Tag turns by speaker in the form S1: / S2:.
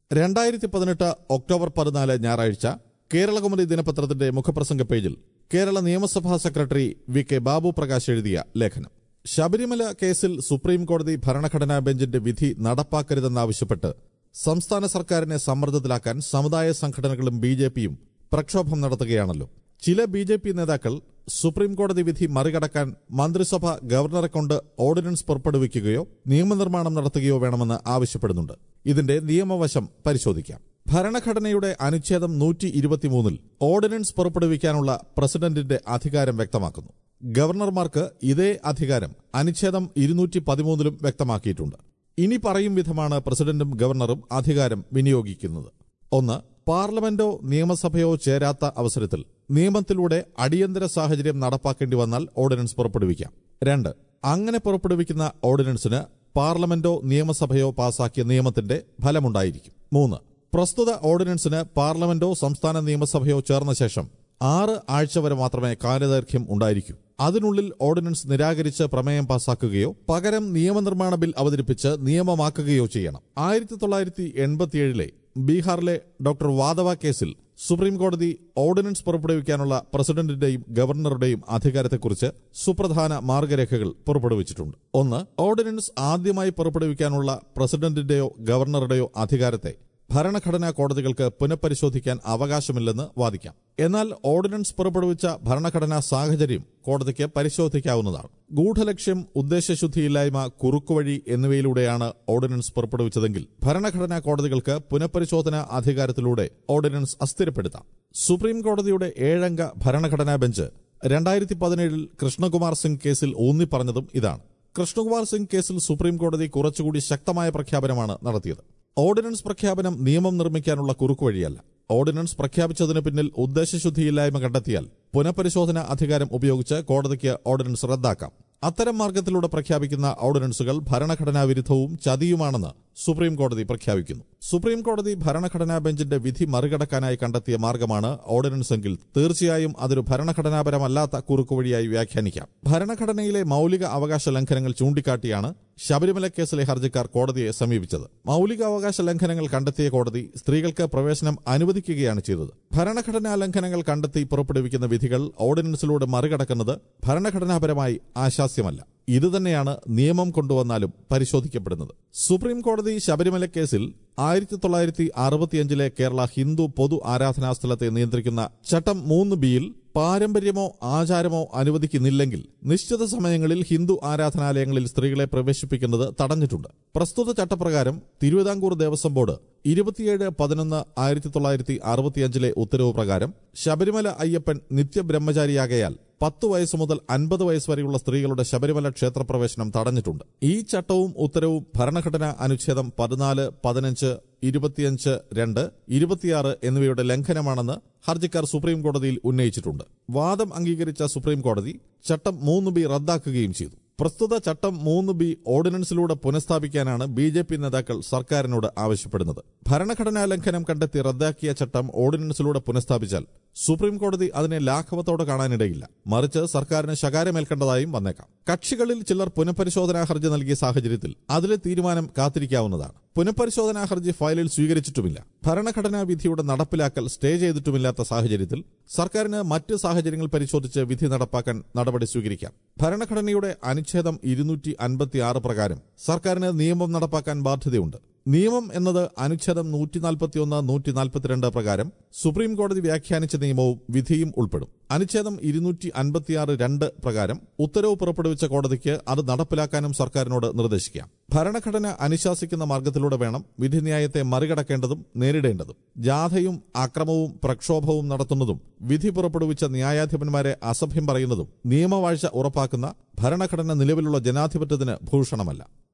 S1: രണ്ടായിരത്തി പതിനെട്ട് ഒക്ടോബർ പതിനാല് ഞായറാഴ്ച കേരളകൗമുദി ദിനപത്രത്തിന്റെ മുഖപ്രസംഗ പേജിൽ കേരള നിയമസഭാ secretary V K Babu Prakash എഴുതിയ ലേഖനം ശബരിമല കേസിൽ സുപ്രീം കോടതി ഭരണഘടനാ ബെഞ്ചിന്റെ വിധി നടപ്പാക്കരുതെന്നാവശ്യപ്പെട്ട് സംസ്ഥാന സർക്കാരിനെ സമ്മർദ്ദത്തിലാക്കാൻ സമുദായ സംഘടനകളും ബി ജെ പിയും പ്രക്ഷോഭം നടത്തുകയാണല്ലോ ചില ബി ജെ പി നേതാക്കൾ സുപ്രീം കോടതി വിധി മറികടക്കാൻ മന്ത്രിസഭ ഗവർണറെ കൊണ്ട് ഓർഡിനൻസ് പുറപ്പെടുവിക്കുകയോ നിയമനിർമ്മാണം നടത്തുകയോ വേണമെന്ന് ആവശ്യപ്പെടുന്നുണ്ട് ഇതിന്റെ നിയമവശം പരിശോധിക്കാം ഭരണഘടനയുടെ അനുച്ഛേദം നൂറ്റി ഇരുപത്തിമൂന്നിൽ ഓർഡിനൻസ് പുറപ്പെടുവിക്കാനുള്ള പ്രസിഡന്റിന്റെ അധികാരം വ്യക്തമാക്കുന്നു ഗവർണർമാർക്ക് ഇതേ അധികാരം അനുച്ഛേദം ഇരുന്നൂറ്റി പതിമൂന്നിലും വ്യക്തമാക്കിയിട്ടുണ്ട് ഇനി പറയും വിധമാണ് പ്രസിഡന്റും ഗവർണറും അധികാരം വിനിയോഗിക്കുന്നത് ഒന്ന് പാർലമെന്റോ നിയമസഭയോ ചേരാത്ത അവസരത്തിൽ നിയമത്തിലൂടെ അടിയന്തര സാഹചര്യം നടപ്പാക്കേണ്ടി വന്നാൽ ഓർഡിനൻസ് പുറപ്പെടുവിക്കാം രണ്ട് അങ്ങനെ പുറപ്പെടുവിക്കുന്ന ഓർഡിനൻസിന് പാർലമെന്റോ നിയമസഭയോ പാസാക്കിയ നിയമത്തിന്റെ ഫലമുണ്ടായിരിക്കും മൂന്ന് പ്രസ്തുത ഓർഡിനൻസിന് പാർലമെന്റോ സംസ്ഥാന നിയമസഭയോ ചേർന്ന ശേഷം ആറ് ആഴ്ച വരെ മാത്രമേ കാലദൈർഘ്യം ഉണ്ടായിരിക്കൂ അതിനുള്ളിൽ ഓർഡിനൻസ് നിരാകരിച്ച് പ്രമേയം പാസാക്കുകയോ പകരം നിയമനിർമ്മാണ ബിൽ അവതരിപ്പിച്ച് നിയമമാക്കുകയോ ചെയ്യണം ആയിരത്തി തൊള്ളായിരത്തി എൺപത്തിയേഴിലെ ബീഹാറിലെ ഡോക്ടർ വാദവ കേസിൽ സുപ്രീം കോടതി ഓർഡിനൻസ് പുറപ്പെടുവിക്കാനുള്ള പ്രസിഡന്റിന്റെയും ഗവർണറുടെയും അധികാരത്തെക്കുറിച്ച് സുപ്രധാന മാർഗരേഖകൾ പുറപ്പെടുവിച്ചിട്ടുണ്ട് ഒന്ന് ഓർഡിനൻസ് ആദ്യമായി പുറപ്പെടുവിക്കാനുള്ള പ്രസിഡന്റിന്റെയോ ഗവർണറുടെയോ അധികാരത്തെ ഭരണഘടനാ കോടതികൾക്ക് പുനഃപരിശോധിക്കാൻ അവകാശമില്ലെന്ന് വാദിക്കാം എന്നാൽ ഓർഡിനൻസ് പുറപ്പെടുവിച്ച ഭരണഘടനാ സാഹചര്യം കോടതിക്ക് പരിശോധിക്കാവുന്നതാണ് ഗൂഢലക്ഷ്യം ഉദ്ദേശശുദ്ധിയില്ലായ്മ കുറുക്കുവഴി എന്നിവയിലൂടെയാണ് ഓർഡിനൻസ് പുറപ്പെടുവിച്ചതെങ്കിൽ ഭരണഘടനാ കോടതികൾക്ക് പുനഃപരിശോധനാ അധികാരത്തിലൂടെ ഓർഡിനൻസ് അസ്ഥിരപ്പെടുത്താം സുപ്രീം കോടതിയുടെ ഏഴംഗ ഭരണഘടനാ ബെഞ്ച് രണ്ടായിരത്തി പതിനേഴിൽ കൃഷ്ണകുമാർ സിംഗ് കേസിൽ ഊന്നിപ്പറഞ്ഞതും ഇതാണ് കൃഷ്ണകുമാർ സിംഗ് കേസിൽ സുപ്രീം കോടതി കുറച്ചുകൂടി ശക്തമായ പ്രഖ്യാപനമാണ് നടത്തിയത് ഓർഡിനൻസ് പ്രഖ്യാപനം നിയമം നിർമ്മിക്കാനുള്ള കുറുക്കുവഴിയല്ല ഓർഡിനൻസ് പ്രഖ്യാപിച്ചതിന് പിന്നിൽ ഉദ്ദേശശുദ്ധിയില്ലായ്മ കണ്ടെത്തിയാൽ പുനഃപരിശോധന അധികാരം ഉപയോഗിച്ച് കോടതിക്ക് ഓർഡിനൻസ് റദ്ദാക്കാം അത്തരം മാർഗത്തിലൂടെ പ്രഖ്യാപിക്കുന്ന ഓർഡിനൻസുകൾ ഭരണഘടനാ വിരുദ്ധവും ചതിയുമാണെന്ന് സുപ്രീം കോടതി പ്രഖ്യാപിക്കുന്നു സുപ്രീം കോടതി ഭരണഘടനാ ബെഞ്ചിന്റെ വിധി മറികടക്കാനായി കണ്ടെത്തിയ മാർഗമാണ് ഓർഡിനൻസ് എങ്കിൽ തീർച്ചയായും അതൊരു ഭരണഘടനാപരമല്ലാത്ത കുറുക്കുവഴിയായി വ്യാഖ്യാനിക്കാം ഭരണഘടനയിലെ മൌലിക അവകാശ ലംഘനങ്ങൾ ചൂണ്ടിക്കാട്ടിയാണ് ശബരിമല കേസിലെ ഹർജിക്കാർ കോടതിയെ സമീപിച്ചത് മൌലികാവകാശ ലംഘനങ്ങൾ കണ്ടെത്തിയ കോടതി സ്ത്രീകൾക്ക് പ്രവേശനം അനുവദിക്കുകയാണ് ചെയ്തത് ഭരണഘടനാ ലംഘനങ്ങൾ കണ്ടെത്തി പുറപ്പെടുവിക്കുന്ന വിധികൾ ഓർഡിനൻസിലൂടെ മറികടക്കുന്നത് ഭരണഘടനാപരമായി ആശാസ്യമല്ല ഇതുതന്നെയാണ് നിയമം കൊണ്ടുവന്നാലും പരിശോധിക്കപ്പെടുന്നത് സുപ്രീം കോടതി ശബരിമല കേസിൽ ആയിരത്തി തൊള്ളായിരത്തി അറുപത്തിയഞ്ചിലെ കേരള ഹിന്ദു പൊതു ആരാധനാ സ്ഥലത്തെ നിയന്ത്രിക്കുന്ന ചട്ടം മൂന്ന് ബിയിൽ പാരമ്പര്യമോ ആചാരമോ അനുവദിക്കുന്നില്ലെങ്കിൽ നിശ്ചിത സമയങ്ങളിൽ ഹിന്ദു ആരാധനാലയങ്ങളിൽ സ്ത്രീകളെ പ്രവേശിപ്പിക്കുന്നത് തടഞ്ഞിട്ടുണ്ട് പ്രസ്തുത ചട്ടപ്രകാരം തിരുവിതാംകൂർ ദേവസ്വം ബോർഡ് ഇരുപത്തിയേഴ് പതിനൊന്ന് ആയിരത്തി തൊള്ളായിരത്തി അറുപത്തിയഞ്ചിലെ ഉത്തരവ് പ്രകാരം ശബരിമല അയ്യപ്പൻ നിത്യബ്രഹ്മചാരിയാകയാൽ പത്ത് വയസ്സ് മുതൽ അൻപത് വയസ്സ് വരെയുള്ള സ്ത്രീകളുടെ ശബരിമല ക്ഷേത്രപ്രവേശനം തടഞ്ഞിട്ടുണ്ട് ഈ ചട്ടവും ഉത്തരവും ഭരണഘടനാ അനുച്ഛേദം പതിനാല് പതിനഞ്ച് ഇരുപത്തിയഞ്ച് രണ്ട് ഇരുപത്തിയാറ് എന്നിവയുടെ ലംഘനമാണെന്ന് ഹർജിക്കാർ സുപ്രീം കോടതിയിൽ ഉന്നയിച്ചിട്ടുണ്ട് വാദം അംഗീകരിച്ച സുപ്രീം കോടതി ചട്ടം മൂന്ന് ബി റദ്ദാക്കുകയും ചെയ്തു പ്രസ്തുത ചട്ടം മൂന്ന് ബി ഓർഡിനൻസിലൂടെ പുനഃസ്ഥാപിക്കാനാണ് ബി ജെ പി നേതാക്കൾ സർക്കാരിനോട് ആവശ്യപ്പെടുന്നത് ഭരണഘടനാ ലംഘനം കണ്ടെത്തി റദ്ദാക്കിയ ചട്ടം ഓർഡിനൻസിലൂടെ പുനഃസ്ഥാപിച്ചാൽ സുപ്രീം കോടതി അതിനെ ലാഘവത്തോടെ കാണാനിടയില്ല മറിച്ച് സർക്കാരിന് ശകാരമേൽക്കേണ്ടതായും വന്നേക്കാം കക്ഷികളിൽ ചിലർ പുനഃപരിശോധനാ ഹർജി നൽകിയ സാഹചര്യത്തിൽ അതിലെ തീരുമാനം കാത്തിരിക്കാവുന്നതാണ് പുനഃപരിശോധനാ ഹർജി ഫയലിൽ സ്വീകരിച്ചിട്ടുമില്ല ഭരണഘടനാ വിധിയുടെ നടപ്പിലാക്കൽ സ്റ്റേ ചെയ്തിട്ടുമില്ലാത്ത സാഹചര്യത്തിൽ സർക്കാരിന് മറ്റ് സാഹചര്യങ്ങൾ പരിശോധിച്ച് വിധി നടപ്പാക്കാൻ നടപടി സ്വീകരിക്കാം ഭരണഘടനയുടെ അനുച്ഛേദം ഇരുന്നൂറ്റി അൻപത്തിയാറ് പ്രകാരം സർക്കാരിന് നിയമം നടപ്പാക്കാൻ ബാധ്യതയുണ്ട് നിയമം എന്നത് അനുച്ഛേദം നൂറ്റി നാൽപ്പത്തിയൊന്ന് നൂറ്റി നാൽപ്പത്തിരണ്ട് പ്രകാരം സുപ്രീം കോടതി വ്യാഖ്യാനിച്ച നിയമവും വിധിയും ഉൾപ്പെടും അനുച്ഛേദം ഇരുന്നൂറ്റി അൻപത്തിയാറ് രണ്ട് പ്രകാരം ഉത്തരവ് പുറപ്പെടുവിച്ച കോടതിക്ക് അത് നടപ്പിലാക്കാനും സർക്കാരിനോട് നിർദ്ദേശിക്കാം ഭരണഘടന അനുശാസിക്കുന്ന മാർഗത്തിലൂടെ വേണം വിധിന്യായത്തെ മറികടക്കേണ്ടതും നേരിടേണ്ടതും ജാഥയും അക്രമവും പ്രക്ഷോഭവും നടത്തുന്നതും വിധി പുറപ്പെടുവിച്ച ന്യായാധിപന്മാരെ അസഭ്യം പറയുന്നതും നിയമവാഴ്ച ഉറപ്പാക്കുന്ന ഭരണഘടന നിലവിലുള്ള ജനാധിപത്യത്തിന് ഭൂഷണമല്ല